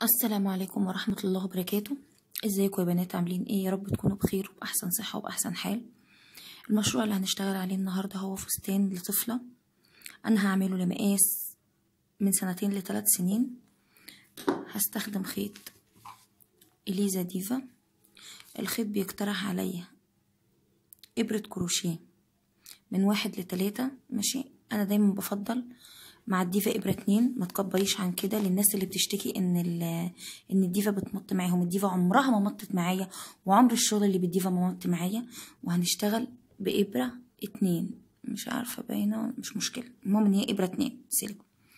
السلام عليكم ورحمة الله وبركاته ازيكم يا بنات عاملين ايه يا رب تكونوا بخير وبأحسن صحة وبأحسن حال المشروع اللي هنشتغل عليه النهاردة هو فستان لطفلة انا هعمله لمقاس من سنتين لثلاث سنين هستخدم خيط إليزا ديفا الخيط بيقترح عليا إبرة كروشيه من واحد لتلاتة ماشي أنا دايما بفضل مع الديفا إبرة اتنين ما تكبريش عن كده للناس اللي بتشتكي إن إن الديفا بتمط معاهم الديفا عمرها ما مطت معايا وعمر الشغل اللي بالديفا ما مط معايا وهنشتغل بإبرة اتنين مش عارفة باينة مش مشكلة المهم إن هي إبرة اتنين سيلك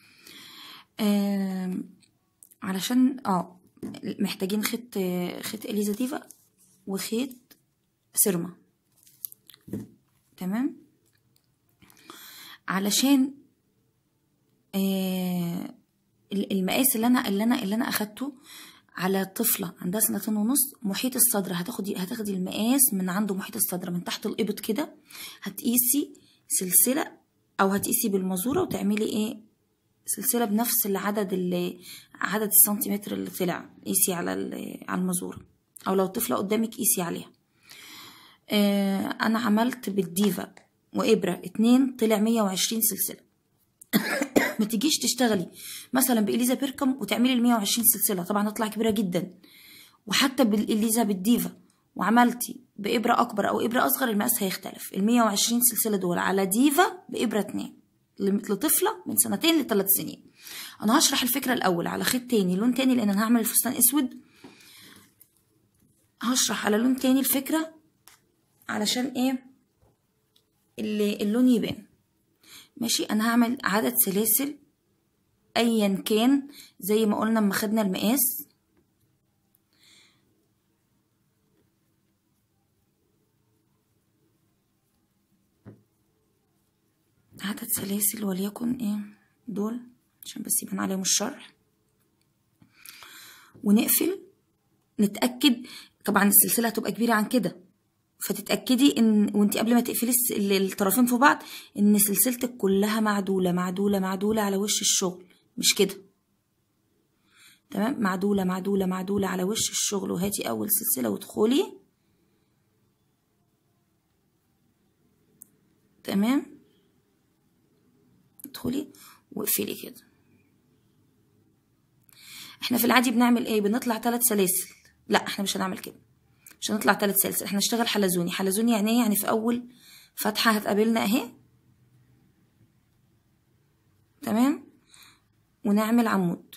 آه علشان اه محتاجين خيط خيط إليزا ديفا وخيط سيرما تمام علشان آه المقاس اللي انا اللي انا اللي انا اخدته على طفله عندها سنتين ونص محيط الصدر هتاخدي هتاخدي المقاس من عنده محيط الصدر من تحت الابط كده هتقيسي سلسله او هتقيسي بالمزوره وتعملي ايه سلسله بنفس العدد اللي عدد السنتيمتر اللي طلع قيسي على على المزوره او لو طفله قدامك قيسي عليها آه انا عملت بالديفا وابره اتنين طلع مية وعشرين سلسله ما تجيش تشتغلي مثلا بإليزا بيركم وتعملي ال 120 سلسلة طبعا هتطلع كبيرة جدا وحتى بالإليزا بالديفا وعملتي بإبرة أكبر أو إبرة أصغر المقاس هيختلف ال 120 سلسلة دول على ديفا بإبرة اتنين لطفلة من سنتين لثلاث سنين أنا هشرح الفكرة الأول على خيط تاني لون تاني لأن أنا هعمل الفستان أسود هشرح على لون تاني الفكرة علشان إيه اللي اللون يبان ماشي انا هعمل عدد سلاسل ايا كان زي ما قلنا لما خدنا المقاس عدد سلاسل وليكن ايه دول عشان بس يبان عليهم الشرح ونقفل نتأكد طبعا السلسلة هتبقى كبيرة عن كده فتتاكدي ان وانت قبل ما تقفلي الطرفين في بعض ان سلسلتك كلها معدوله معدوله معدوله على وش الشغل مش كده تمام معدوله معدوله معدوله على وش الشغل وهاتي اول سلسله وادخلي تمام ادخلي واقفلي كده احنا في العادي بنعمل ايه بنطلع ثلاث سلاسل لا احنا مش هنعمل كده مش هنطلع ثلاث سلاسل احنا نشتغل حلزوني حلزوني يعني ايه يعني في اول فتحه هتقابلنا اهي تمام ونعمل عمود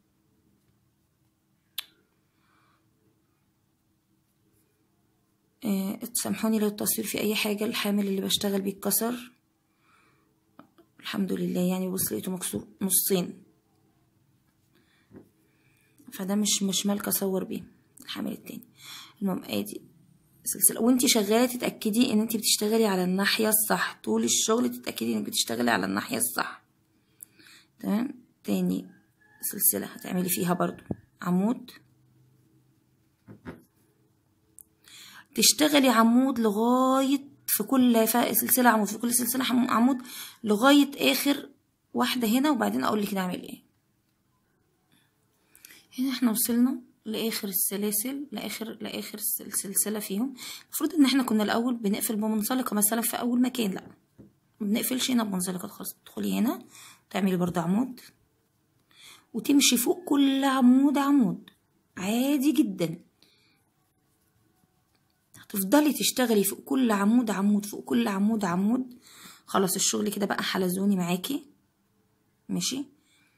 اه تسامحوني لو التصوير في اي حاجه الحامل اللي بشتغل بيه اتكسر الحمد لله يعني بص لقيته مكسور نصين فده مش مش مالكه اصور بيه الحامل التاني المهم ادي سلسله وانتي شغاله تتاكدي ان انتي بتشتغلي على الناحيه الصح طول الشغل تتاكدي انك بتشتغلي على الناحيه الصح تمام تاني سلسله هتعملي فيها برضو عمود تشتغلي عمود لغايه في كل سلسله عمود في كل سلسله عمود لغايه اخر واحده هنا وبعدين اقول لك نعمل ايه هنا احنا وصلنا لاخر السلاسل لاخر لاخر السلسله فيهم المفروض ان احنا كنا الاول بنقفل بمنزلقه مثلا في اول مكان لا ما بنقفلش هنا بمنزلقه خالص تدخلي هنا تعملي برضه عمود وتمشي فوق كل عمود عمود عادي جدا هتفضلي تشتغلي فوق كل عمود عمود فوق كل عمود عمود خلاص الشغل كده بقى حلزوني معاكي ماشي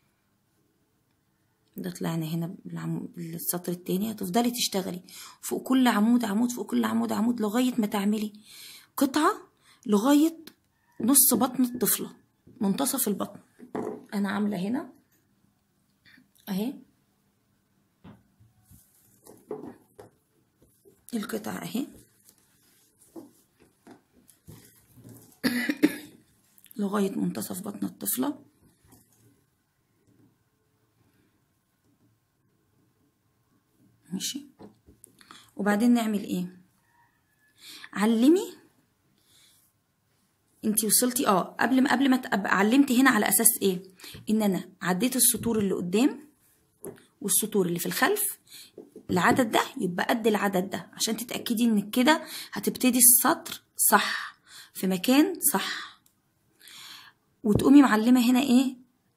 ده طلعنا هنا بالسطر التاني هتفضلي تشتغلي فوق كل عمود عمود فوق كل عمود عمود لغاية ما تعملي قطعة لغاية نص بطن الطفلة منتصف البطن أنا عاملة هنا أهي القطعة أهي لغاية منتصف بطن الطفلة ماشي وبعدين نعمل ايه علمي انتي وصلتي اه قبل ما قبل ما تبقى علمتي هنا على اساس ايه ان انا عديت السطور اللي قدام والسطور اللي في الخلف العدد ده يبقى قد العدد ده عشان تتأكدي انك كده هتبتدي السطر صح في مكان صح وتقومي معلمة هنا ايه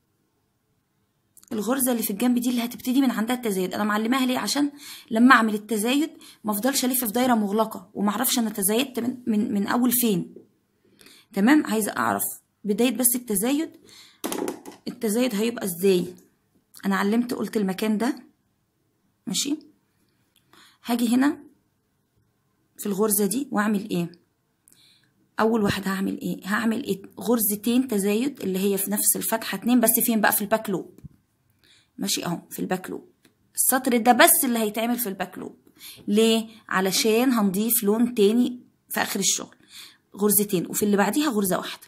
الغرزة اللي في الجنب دي اللي هتبتدي من عندها التزايد انا معلماها ليه عشان لما اعمل التزايد ما افضلش الف في دايرة مغلقة وما اعرفش انا تزايدت من, من, من اول فين تمام عايزة اعرف بداية بس التزايد التزايد هيبقى ازاي انا علمت قلت المكان ده ماشي هاجي هنا في الغرزة دي واعمل ايه اول واحدة هعمل ايه هعمل إيه؟ غرزتين تزايد اللي هي في نفس الفتحة اتنين بس فين بقى في الباك لوب ماشي اهو في الباك لوب السطر ده بس اللي هيتعمل في الباك لوب ليه علشان هنضيف لون تاني في اخر الشغل غرزتين وفي اللي بعديها غرزة واحدة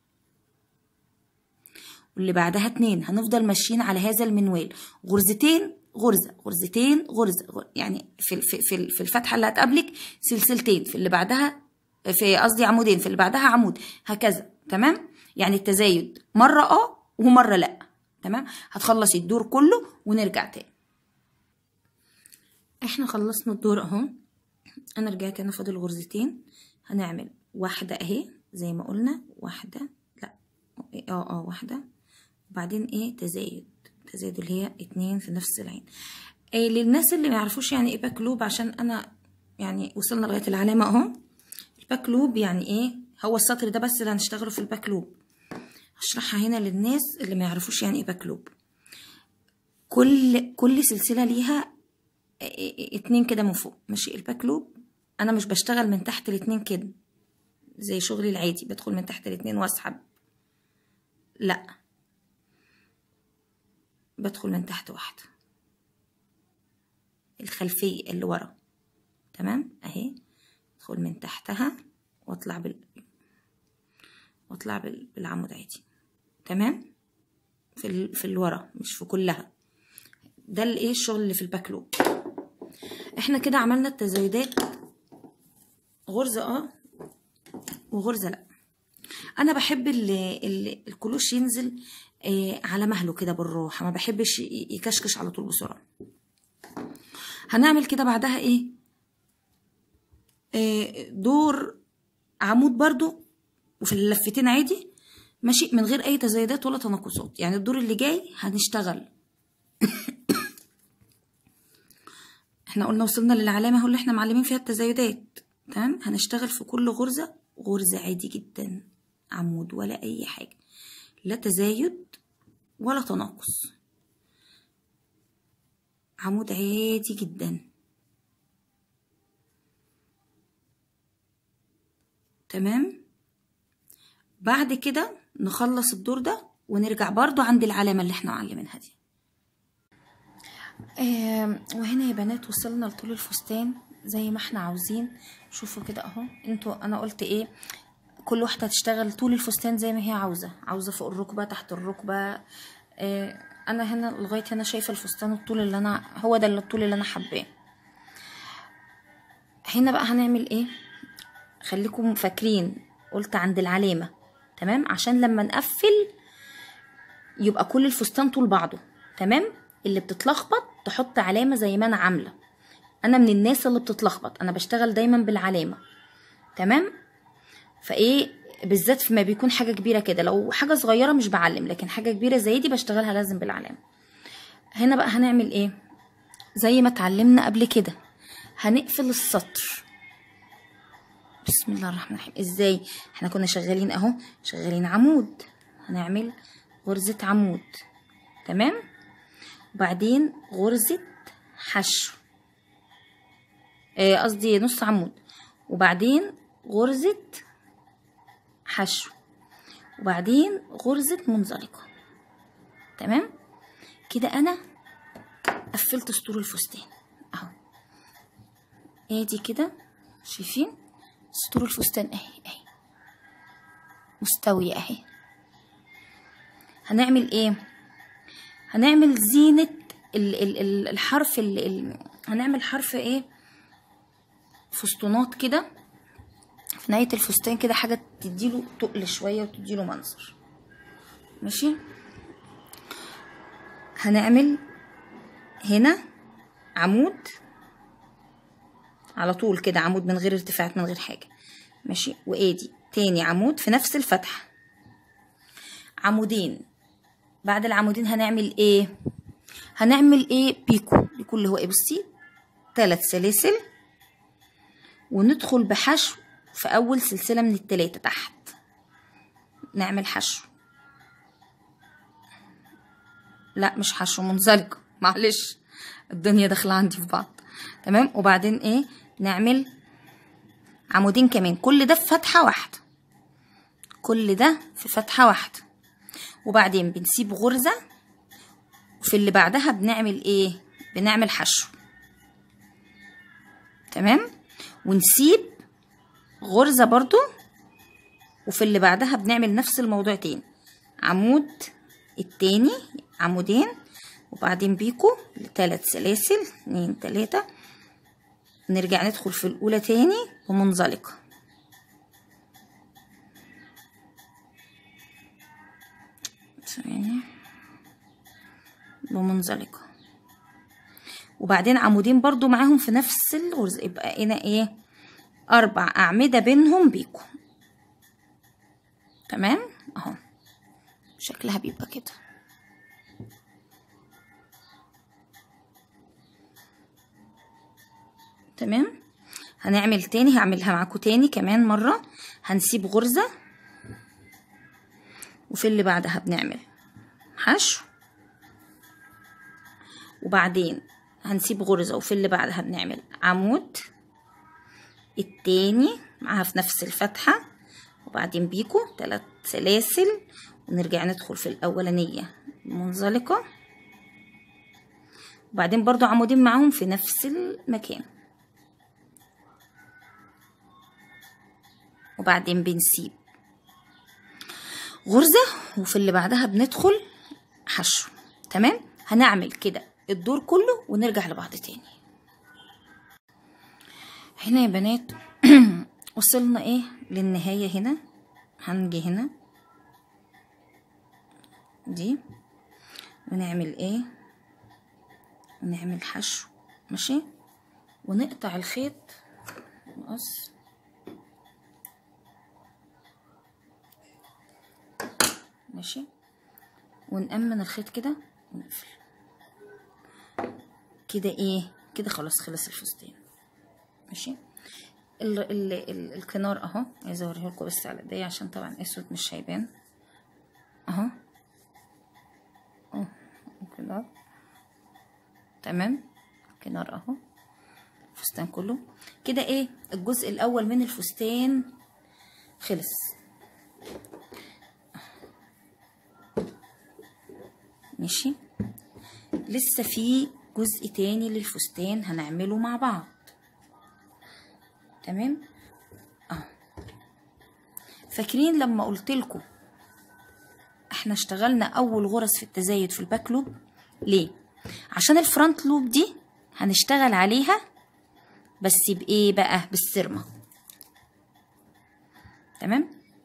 واللي بعدها اتنين هنفضل ماشيين على هذا المنوال غرزتين غرزة غرزتين غرزة غر... يعني في في في في الفتحة اللي هتقابلك سلسلتين في اللي بعدها في قصدي عمودين في اللي بعدها عمود هكذا تمام يعني التزايد مرة اه ومرة لا تمام هتخلصي الدور كله ونرجع تاني احنا خلصنا الدور اهو انا رجعت انا فاضل غرزتين هنعمل واحدة اهي زي ما قلنا واحدة لا اه اه واحدة وبعدين ايه تزايد تزايد اللي هي اتنين في نفس العين إيه للناس اللي ما يعرفوش يعني ايه باك لوب عشان انا يعني وصلنا لغايه العلامه اهو الباك لوب يعني ايه هو السطر ده بس اللي هنشتغله في الباك لوب هشرحها هنا للناس اللي ما يعرفوش يعني ايه باك لوب كل كل سلسله ليها اتنين كده من فوق ماشي الباك لوب انا مش بشتغل من تحت الاتنين كده زي شغلي العادي بدخل من تحت الاتنين واسحب لا بدخل من تحت واحدة الخلفية اللي ورا تمام اهي ادخل من تحتها واطلع بال واطلع بال... بالعمود عادي تمام في ال... في الورا مش في كلها ده الايه الشغل اللي في الباك لوب احنا كده عملنا التزايدات غرزة اه وغرزة لا انا بحب ال... ال... الكلوش ينزل آه على مهله كده بالراحة ما بحبش يكشكش على طول بسرعة هنعمل كده بعدها ايه آه دور عمود برضو وفي اللفتين عادي ماشي من غير اي تزايدات ولا تناقصات يعني الدور اللي جاي هنشتغل احنا قلنا وصلنا للعلامة اهو اللي احنا معلمين فيها التزايدات تمام هنشتغل في كل غرزة غرزة عادي جدا عمود ولا اي حاجة لا تزايد ولا تناقص عمود عادي جدا تمام بعد كده نخلص الدور ده ونرجع برضو عند العلامة اللي احنا معلمينها دي آه وهنا يا بنات وصلنا لطول الفستان زي ما احنا عاوزين شوفوا كده اهو انتوا انا قلت ايه كل واحده هتشتغل طول الفستان زي ما هي عاوزه عاوزه فوق الركبه تحت الركبه آه انا هنا لغايه هنا شايفه الفستان الطول اللي انا هو ده الطول اللي انا حباه هنا بقى هنعمل ايه خليكم فاكرين قلت عند العلامه تمام عشان لما نقفل يبقى كل الفستان طول بعضه تمام اللي بتتلخبط تحط علامه زي ما انا عامله انا من الناس اللي بتتلخبط انا بشتغل دايما بالعلامه تمام فايه بالذات في ما بيكون حاجه كبيره كده لو حاجه صغيره مش بعلم لكن حاجه كبيره زي دي بشتغلها لازم بالعلامه هنا بقى هنعمل ايه زي ما اتعلمنا قبل كده هنقفل السطر بسم الله الرحمن الرحيم ازاي احنا كنا شغالين اهو شغالين عمود هنعمل غرزه عمود تمام وبعدين غرزه حشو قصدي نص عمود وبعدين غرزة حشو وبعدين غرزة منزلقة تمام كده أنا قفلت سطور الفستان أهو ادي كده شايفين سطور الفستان اهي اهي مستوية اهي هنعمل ايه هنعمل زينة ال ال الحرف ال ال هنعمل حرف ايه فستونات كده في نهاية الفستان كده حاجة تديله تقل شوية وتديله منظر ماشي هنعمل هنا عمود على طول كده عمود من غير ارتفاعات من غير حاجة ماشي وادي تاني عمود في نفس الفتحة عمودين بعد العمودين هنعمل ايه هنعمل ايه بيكو بيكو اللي هو ايه بصي تلات سلاسل وندخل بحشو في اول سلسلة من التلاتة تحت نعمل حشو لا مش حشو منزلقة معلش الدنيا داخلة عندي في بعض تمام وبعدين ايه نعمل عمودين كمان كل ده في فتحة واحدة كل ده في فتحة واحدة وبعدين بنسيب غرزة وفي اللي بعدها بنعمل ايه بنعمل حشو تمام ونسيب غرزة برضو وفي اللي بعدها بنعمل نفس الموضوع تاني عمود التاني عمودين وبعدين بيكو لتلات سلاسل اتنين تلاتة نرجع ندخل في الأولى تاني ومنزلقة ثواني ومنزلقة وبعدين عمودين برضو معاهم في نفس الغرزة يبقى هنا ايه أربع أعمدة بينهم بيكو تمام اهو شكلها بيبقى كده تمام هنعمل تاني هعملها معاكم تاني كمان مرة هنسيب غرزة وفي اللي بعدها بنعمل حشو وبعدين هنسيب غرزة وفي اللي بعدها بنعمل عمود التاني معاها في نفس الفتحة وبعدين بيكو تلات سلاسل ونرجع ندخل في الأولانية منزلقة وبعدين برضو عمودين معاهم في نفس المكان وبعدين بنسيب غرزة وفي اللي بعدها بندخل حشو تمام هنعمل كده الدور كله ونرجع لبعض تاني هنا يا بنات وصلنا ايه للنهاية هنا هنجي هنا دي ونعمل ايه ونعمل حشو ماشي ونقطع الخيط نقص ماشي ونأمن الخيط كده ونقفل كده ايه كده خلاص خلص الفستان ماشي ال ال ال الكنار اهو عايزه اوريه لكم بس على ايديا عشان طبعا اسود مش هيبان اهو اهو الكنار تمام الكنار اهو الفستان كله كده ايه الجزء الاول من الفستان خلص ماشي لسه في جزء تاني للفستان هنعمله مع بعض تمام اه فاكرين لما قلت لكم احنا اشتغلنا اول غرز في التزايد في الباك لوب ليه عشان الفرونت لوب دي هنشتغل عليها بس بايه بقى بالسرمه تمام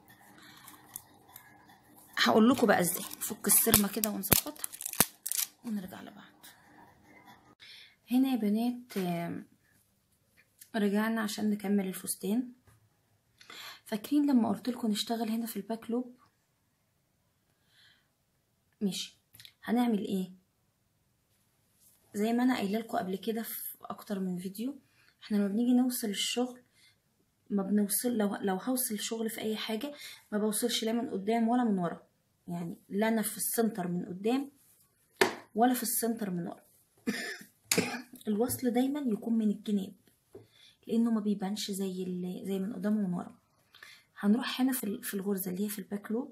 هقول لكم بقى ازاي نفك السرمه كده ونظبطها ونرجع لبعض هنا يا بنات رجعنا عشان نكمل الفستان فاكرين لما قلت لكم نشتغل هنا في الباك لوب ماشي هنعمل ايه زي ما انا قايله لكم قبل كده في اكتر من فيديو احنا لما بنيجي نوصل الشغل ما بنوصل لو لو هوصل الشغل في اي حاجه ما بوصلش لا من قدام ولا من ورا يعني لا انا في السنتر من قدام ولا في السنتر من ورا الوصل دايما يكون من الجناب لانه ما بيبانش زي زي من قدام ومن ورا هنروح هنا في في الغرزه اللي هي في الباك لوب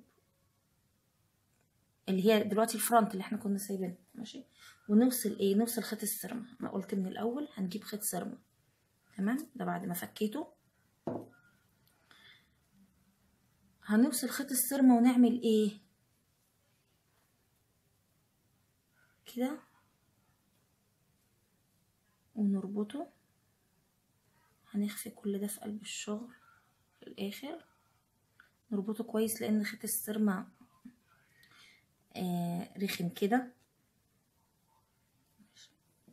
اللي هي دلوقتي الفرونت اللي احنا كنا سايبينها ماشي ونوصل ايه نوصل خيط السرمه انا قلت من الاول هنجيب خيط سرمه تمام ده بعد ما فكيته هنوصل خيط السرمه ونعمل ايه كده ونربطه هنخفي كل ده في قلب الشغل في الاخر نربطه كويس لان خيط السرمة آه رخم كده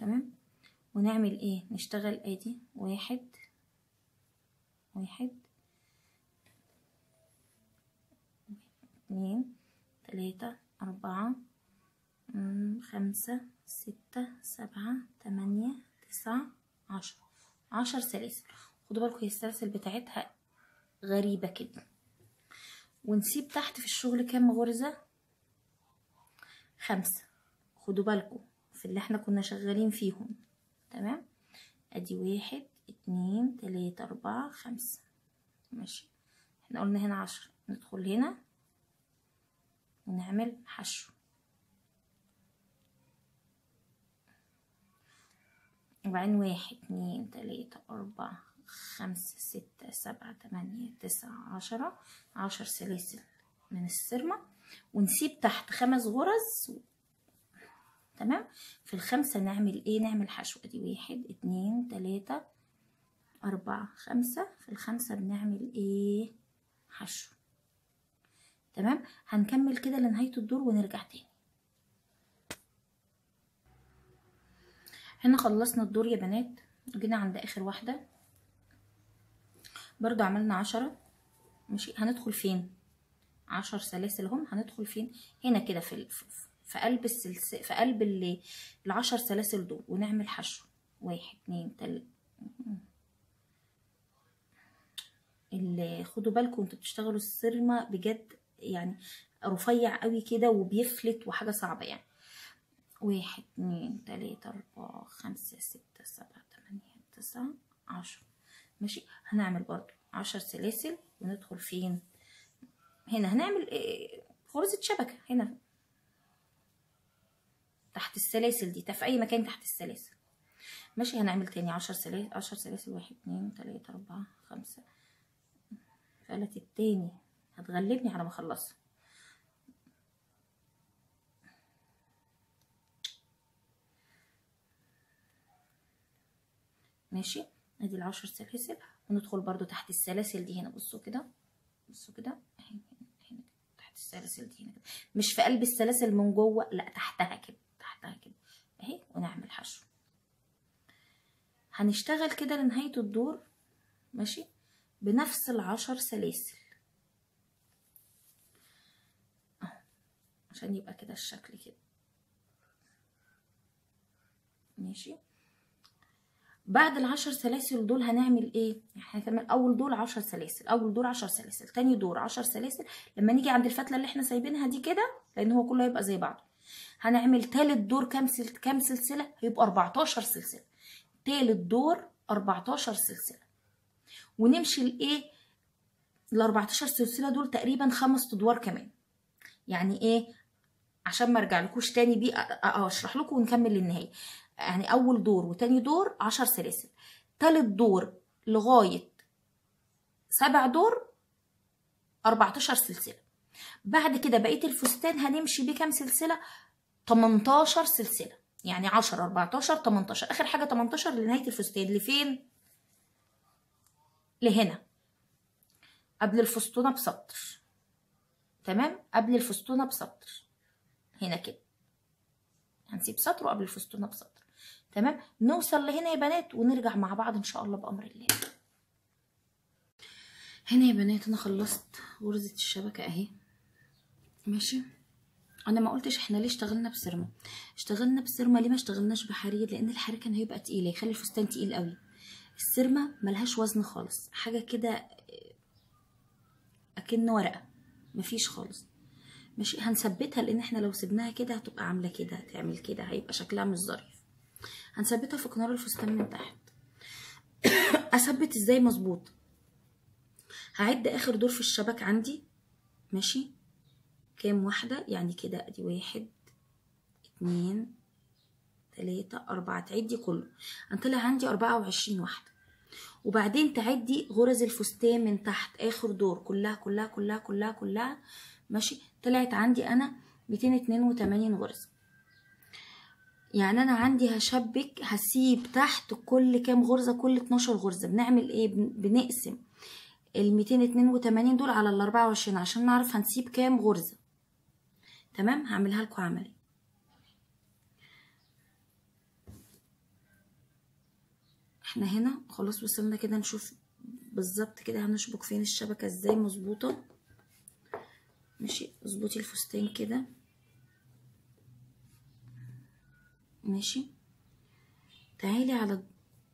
تمام ونعمل ايه نشتغل ادي واحد واحد اتنين تلاتة أربعة مم، خمسة ستة سبعة تمانية تسعة عشرة عشر سلاسل خدوا بالكم هي السلاسل بتاعتها غريبة كده ونسيب تحت في الشغل كام غرزة خمسة خدوا بالكم في اللي احنا كنا شغالين فيهم تمام ادي واحد اتنين تلاتة اربعة خمسة ماشي احنا قلنا هنا عشرة ندخل هنا ونعمل حشو وبعدين واحد اتنين تلاتة أربعة خمسة ستة سبعة تمانية تسعة عشرة عشر سلاسل من السرمة ونسيب تحت خمس غرز تمام في الخمسة نعمل ايه نعمل حشو ادي واحد اتنين تلاتة أربعة خمسة في الخمسة بنعمل ايه حشو تمام هنكمل كده لنهاية الدور ونرجع تاني هنا خلصنا الدور يا بنات جينا عند اخر واحدة برضو عملنا عشرة ماشي هندخل فين عشر سلاسل هم هندخل فين هنا كده في ال- في- في قلب السلس في قلب ال- العشر سلاسل دول ونعمل حشو واحد اتنين تلاتة اللي خدوا بالكم انتوا بتشتغلوا السرمة بجد يعني رفيع قوي كده وبيفلت وحاجة صعبة يعني واحد اتنين تلاتة أربعة خمسة ستة سبعة تمانية تسعة عشرة ماشي هنعمل برضو عشر سلاسل وندخل فين هنا هنعمل إيه، غرزة شبكة هنا تحت السلاسل دي في أي مكان تحت السلاسل ماشي هنعمل تاني عشر سلاسل عشر سلاسل واحد اتنين تلاتة أربعة خمسة فقلت التاني هتغلبني على ما اخلصها ماشي ادي العشر سلاسل وندخل برضو تحت السلاسل دي هنا بصوا كده بصوا كده اهي هنا تحت السلاسل دي هنا كده مش في قلب السلاسل من جوه لا تحتها كده تحتها كده اهي ونعمل حشو هنشتغل كده لنهاية الدور ماشي بنفس العشر سلاسل اهو عشان يبقى كده الشكل كده ماشي بعد العشر سلاسل دول هنعمل ايه احنا هنعمل اول دور عشر سلاسل اول دور عشر سلاسل تاني دور عشر سلاسل لما نيجي عند الفتله اللي احنا سايبينها دي كده لان هو كله هيبقى زي بعضه هنعمل تالت دور كام سل... كام سلسله هيبقى 14 سلسله تالت دور 14 سلسله ونمشي لايه ال 14 سلسله دول تقريبا خمس ادوار كمان يعني ايه عشان ما ارجعلكوش تاني بيه أ- أ- اشرح لكم ونكمل للنهايه يعني اول دور وتاني دور عشر سلاسل تالت دور لغايه سبع دور 14 سلسله بعد كده بقيه الفستان هنمشي بيه كام سلسله 18 سلسله يعني 10 14 18 اخر حاجه 18 لنهايه الفستان لفين لهنا قبل الفستونه بسطر تمام قبل الفستونه بسطر هنا كده هنسيب سطر وقبل الفستونه بسطر تمام نوصل لهنا يا بنات ونرجع مع بعض ان شاء الله بامر الله هنا يا بنات انا خلصت غرزه الشبكه اهي ماشي انا ما قلتش احنا ليه اشتغلنا بسرمه اشتغلنا بسرمه ليه ما اشتغلناش بحرير لان الحرير كان هيبقى تقيل يخلي الفستان تقيل قوي السرمه ملهاش وزن خالص حاجه كده اكن ورقه مفيش خالص ماشي هنثبتها لان احنا لو سيبناها كده هتبقى عامله كده هتعمل كده هيبقى شكلها مش ظريف هنثبتها في كنار الفستان من تحت اثبت ازاي مظبوط هعد اخر دور في الشبك عندي ماشي كام واحده يعني كده ادي واحد اتنين تلاتة أربعة تعدي كله هنطلع عندي أربعة وعشرين واحدة وبعدين تعدي غرز الفستان من تحت آخر دور كلها كلها كلها كلها كلها ماشي طلعت عندي أنا ميتين اتنين وتمانين غرزة يعني أنا عندي هشبك هسيب تحت كل كام غرزة كل اتناشر غرزة بنعمل ايه بن- بنقسم الميتين اتنين وتمانين دول على الأربعة وعشرين عشان نعرف هنسيب كام غرزة تمام هعملها لكم عملي احنا هنا خلاص وصلنا كده نشوف بالظبط كده هنشبك فين الشبكة ازاي مظبوطة ماشي اظبطي الفستان كده ماشي تعالي على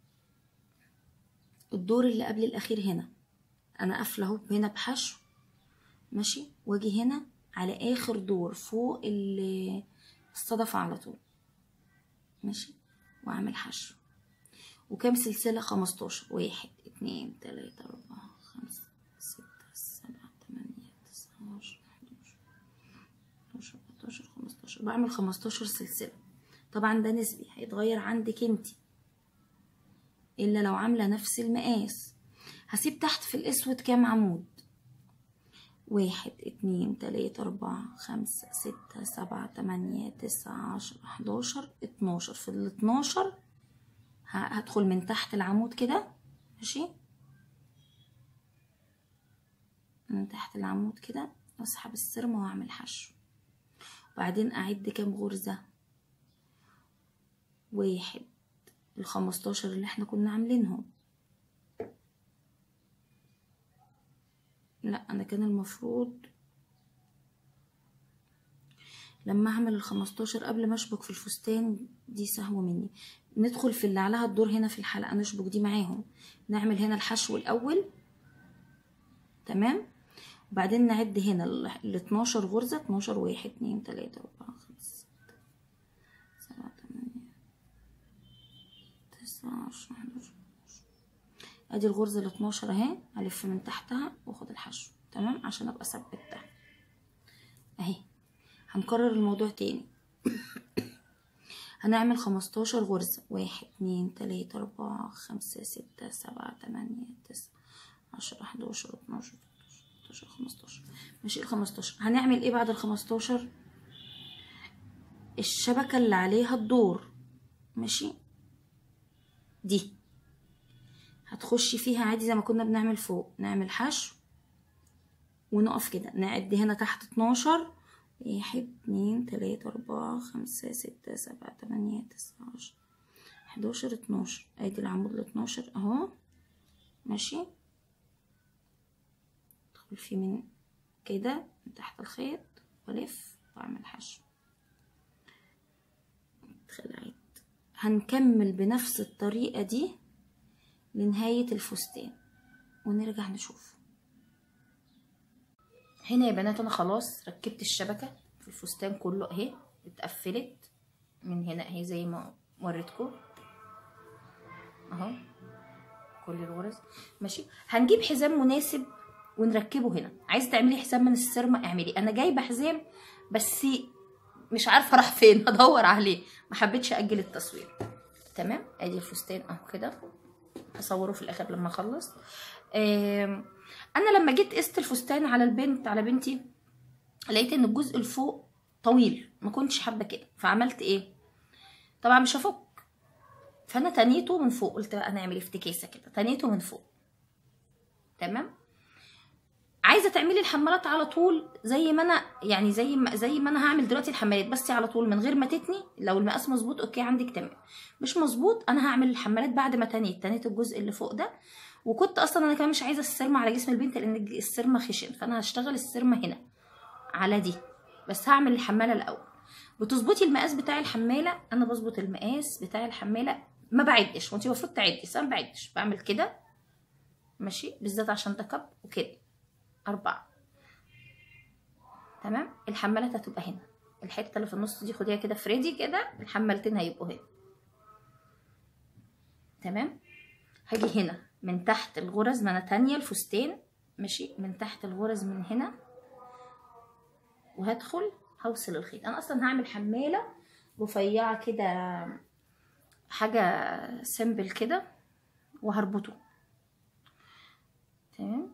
الدور اللي قبل الاخير هنا انا قافله اهو هنا بحشو ماشي واجي هنا على اخر دور فوق ال- الصدفة على طول ماشي واعمل حشو وكام سلسلة خمستاشر واحد اتنين تلاتة اربعة خمسة ستة سبعة تمانية تسعة عشرة حداشر حداشر حداشر خمستاشر بعمل خمستاشر سلسلة طبعا ده نسبي هيتغير عندك انتي الا لو عاملة نفس المقاس هسيب تحت في الاسود كام عمود واحد اتنين تلاتة أربعة خمسة ستة سبعة تمانية تسعة عشرة حداشر اتناشر في الاتناشر ه- هدخل من تحت العمود كده ماشي من تحت العمود كده واسحب السرمة واعمل حشو وبعدين اعد كام غرزة واحد الخمستاشر اللي احنا كنا عاملينهم لا انا كان المفروض لما اعمل الخمستاشر قبل ما اشبك في الفستان دي سهوة مني ندخل في اللي عليها الدور هنا في الحلقة نشبك دي معاهم نعمل هنا الحشو الاول تمام وبعدين نعد هنا ال 12 غرزة 12 واحد اتنين تلاتة اربعة خمسة ستة سبعة تمانية تسعة عشرة حداشر ادي الغرزة ال 12 اهي الف من تحتها واخد الحشو تمام عشان ابقى ثبتها اهي هنكرر الموضوع تاني هنعمل 15 غرزة واحد اتنين تلاتة اربعة خمسة ستة سبعة تمانية تسعة عشرة حداشر اتناشر تلاتاشر خمستاشر ماشي الخمستاشر هنعمل ايه بعد الخمستاشر الشبكة اللي عليها الدور ماشي دي هتخشي فيها عادي زي ما كنا بنعمل فوق نعمل حشو ونقف كده نعد هنا تحت اتناشر واحد اتنين تلاتة اربعة خمسة ستة سبعة تمانية تسعة عشرة حداشر اتناشر ادي العمود الاتناشر اهو ماشي ادخل فيه من كده من تحت الخيط والف واعمل حشو اتخلعت هنكمل بنفس الطريقة دي لنهاية الفستان ونرجع نشوف هنا يا بنات انا خلاص ركبت الشبكة في الفستان كله اهي اتقفلت من هنا اهي زي ما وريتكم اهو كل الغرز ماشي هنجيب حزام مناسب ونركبه هنا عايز تعملي حزام من السرمة اعملي انا جايبه حزام بس مش عارفه راح فين هدور عليه ما حبيتش اجل التصوير تمام ادي الفستان اهو كده هصوره في الاخر لما اخلص آم، انا لما جيت قست الفستان على البنت على بنتي لقيت ان الجزء اللي فوق طويل ما كنتش حابه كده فعملت ايه طبعا مش هفك فانا تنيته من فوق قلت بقى نعمل افتكاسه كده تنيته من فوق تمام عايزه تعملي الحمالات على طول زي ما انا يعني زي ما زي ما انا هعمل دلوقتي الحمالات بس على طول من غير ما تتني لو المقاس مظبوط اوكي عندك تمام مش مظبوط انا هعمل الحمالات بعد ما تنيت تنيت الجزء اللي فوق ده وكنت اصلا انا كمان مش عايزه السرمه على جسم البنت لان السرمه خشن فانا هشتغل السرمه هنا على دي بس هعمل الحماله الاول بتظبطي المقاس بتاع الحماله انا بظبط المقاس بتاع الحماله ما بعدش وانت المفروض تعدي بس انا ما بعدش بعمل كده ماشي بالذات عشان ده كب وكده أربعة تمام الحمالات هتبقى هنا الحتة اللي في النص دي خديها كده فريدي كده الحمالتين هيبقوا هنا تمام هاجي هنا من تحت الغرز ما انا تانية الفستان ماشي من تحت الغرز من هنا وهدخل هوصل الخيط انا اصلا هعمل حمالة رفيعة كده حاجة سيمبل كده وهربطه تمام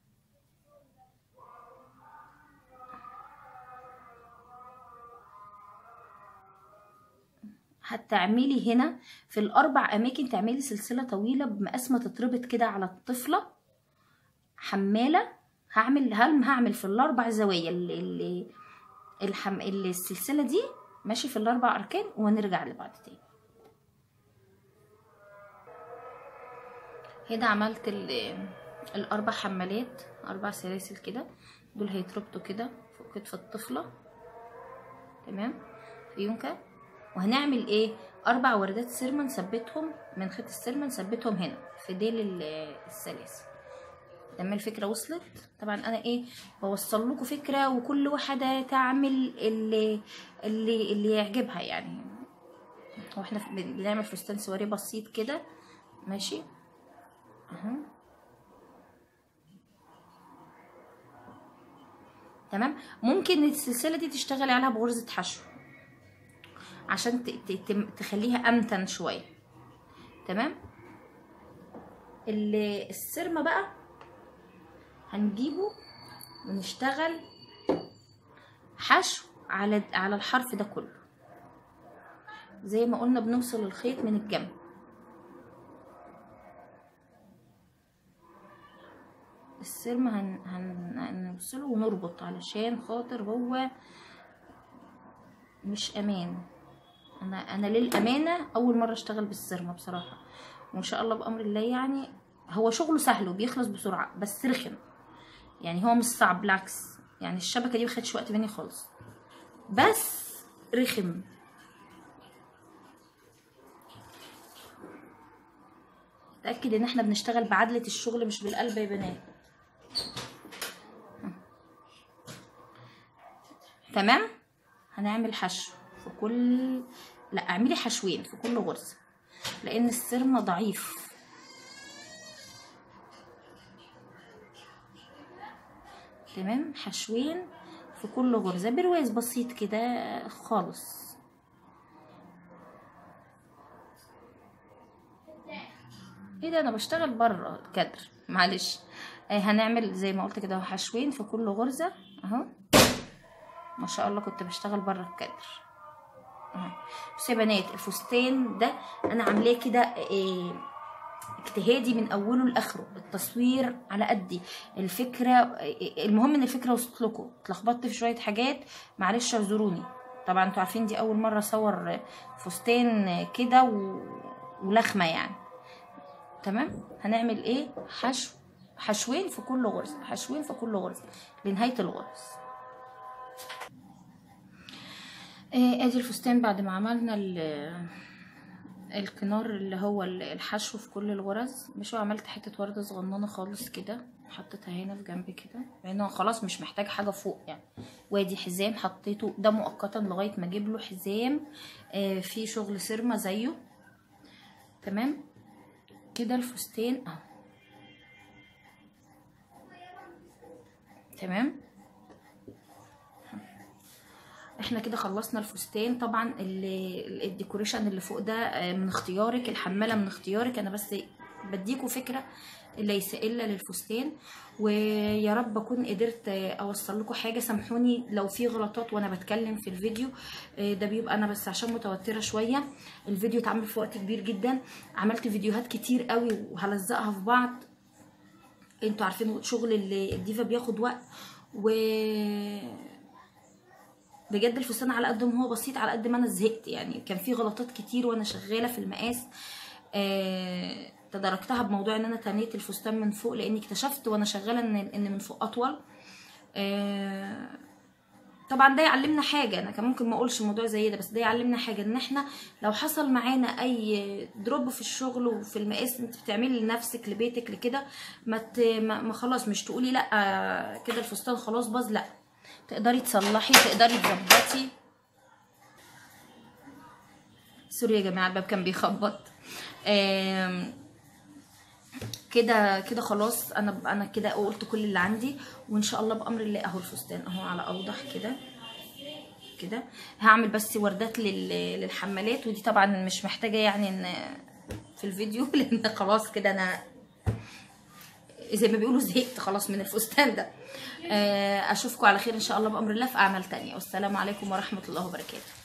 هتعملي هنا في الاربع اماكن تعملي سلسله طويله بمقاس ما تتربط كده على الطفله حماله هعمل هل هعمل في الاربع زوايا اللي, اللي الحم... اللي السلسله دي ماشي في الاربع اركان ونرجع لبعض تاني هنا عملت ال- الاربع حمالات اربع سلاسل كده دول هيتربطوا كده فوق كتف الطفله تمام في يونكه وهنعمل ايه اربع وردات سيرما نثبتهم من خيط السيرما نثبتهم هنا في ديل ال- السلاسل تمام الفكره وصلت طبعا انا ايه بوصل لكم فكره وكل واحده تعمل اللي اللي اللي يعجبها يعني هو احنا بن- بنعمل فستان سواري بسيط كده ماشي اهو تمام ممكن السلسله دي تشتغلي عليها بغرزه حشو عشان ت- ت- تم- تخليها امتن شويه تمام ال- السرمه بقى هنجيبه ونشتغل حشو على على الحرف ده كله زي ما قلنا بنوصل الخيط من الجنب السرم هن... هن... هنوصله ونربط علشان خاطر هو مش امان انا انا للامانه اول مره اشتغل بالسرمه بصراحه وان شاء الله بامر الله يعني هو شغله سهل وبيخلص بسرعه بس رخم يعني هو مش صعب بالعكس يعني الشبكه دي مخدش وقت مني خالص بس رخم تأكد ان احنا بنشتغل بعدلة الشغل مش بالقلب يا بنات تمام هنعمل حشو في كل لا اعملي حشوين في كل غرزة لان السرمة ضعيف تمام حشوين في كل غرزة برواز بسيط كده خالص ايه ده انا بشتغل بره الكادر معلش آه هنعمل زي ما قلت كده أهو حشوين في كل غرزة اهو ما شاء الله كنت بشتغل بره الكادر اهو بصوا يا بنات الفستان ده انا عاملاه كده إيه اجتهادي من اوله لاخره التصوير على قدي الفكره المهم ان الفكره وصلت لكم اتلخبطت في شويه حاجات معلش اعذروني طبعا انتوا عارفين دي اول مره اصور فستان كده و... ولخمه يعني تمام هنعمل ايه حشو حشوين في كل غرزه حشوين في كل غرزه لنهايه الغرز آه، ادي الفستان بعد ما عملنا ال- الكنار اللي هو ال- الحشو في كل الغرز مش عملت حته ورده صغننه خالص كده حطيتها هنا في جنب كده مع انه خلاص مش محتاج حاجه فوق يعني وادي حزام حطيته ده مؤقتا لغايه ما اجيب له حزام آه، فيه شغل سيرما زيه تمام كده الفستان اهو تمام احنا كده خلصنا الفستان طبعا ال- الديكوريشن اللي فوق ده آه، من اختيارك الحماله من اختيارك انا بس بديكوا فكره ليس الا للفستان ويا رب اكون قدرت آه، اوصل لكم حاجه سامحوني لو في غلطات وانا بتكلم في الفيديو آه، ده بيبقى انا بس عشان متوتره شويه الفيديو اتعمل في وقت كبير جدا عملت فيديوهات كتير قوي وهلزقها في بعض انتوا عارفين شغل ال- الديفا بياخد وقت و بجد الفستان على قد ما هو بسيط على قد ما انا زهقت يعني كان في غلطات كتير وانا شغاله في المقاس آه تداركتها بموضوع ان انا تنيت الفستان من فوق لاني اكتشفت وانا شغاله ان ان من فوق اطول آه طبعا ده يعلمنا حاجه انا كان ممكن ما اقولش موضوع زي ده بس ده يعلمنا حاجه ان احنا لو حصل معانا اي دروب في الشغل وفي المقاس انت بتعملي لنفسك لبيتك لكده ما, ت... ما ما خلاص مش تقولي لا كده الفستان خلاص باظ لا تقدري تصلحي تقدري تظبطي سوري يا جماعه الباب كان بيخبط آم، كده كده خلاص انا انا كده قلت كل اللي عندي وان شاء الله بامر الله اهو الفستان اهو على اوضح كده كده هعمل بس وردات لل- للحمالات ودي طبعا مش محتاجه يعني ان في الفيديو لان خلاص كده انا زي ما بيقولوا زهقت خلاص من الفستان ده آه، اشوفكم على خير ان شاء الله بامر الله في اعمال تانية والسلام عليكم ورحمه الله وبركاته